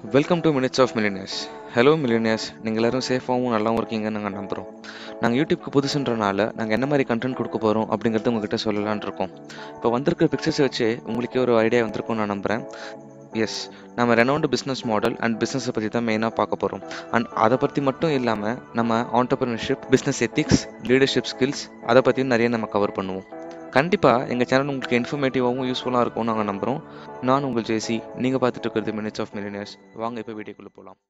welcome to minutes of millionaires hello millionaires நீங்கள் எல்லாரும் சேஃபாகவும் நல்லாவும் இருக்கீங்கன்னு நாங்கள் நம்புகிறோம் நாங்கள் யூடியூப்க்கு புதுசுன்றனால நாங்கள் என்ன மாதிரி கண்டென்ட் கொடுக்க போகிறோம் அப்படிங்கிறது உங்ககிட்ட சொல்லலாம்னு இருக்கோம் இப்போ வந்திருக்க பிக்சர்ஸ் வச்சு உங்களுக்கே ஒரு ஐடியா வந்திருக்கும்னு நான் நம்புகிறேன் எஸ் நம்ம ரெனவுண்டு பிஸ்னஸ் மாடல் அண்ட் பிஸ்னஸை பற்றி தான் மெயினாக பார்க்க போகிறோம் அண்ட் அதை பற்றி மட்டும் இல்லாமல் நம்ம entrepreneurship business ethics leadership skills அதை பற்றியும் நிறைய நம்ம கவர் பண்ணுவோம் கண்டிப்பாக எங்கள் சேனல் உங்களுக்கு இன்ஃபர்மேட்டிவாகவும் யூஸ்ஃபுல்லாக இருக்கும்னு நாங்கள் நம்புகிறோம் நான் உங்கள் ஜேசி நீங்கள் பார்த்துட்டு இருக்கிறது மினிட்ஸ் ஆஃப் மில்லினியர்ஸ் வாங்க இப்போ வீடியோக்குள்ளே போகலாம்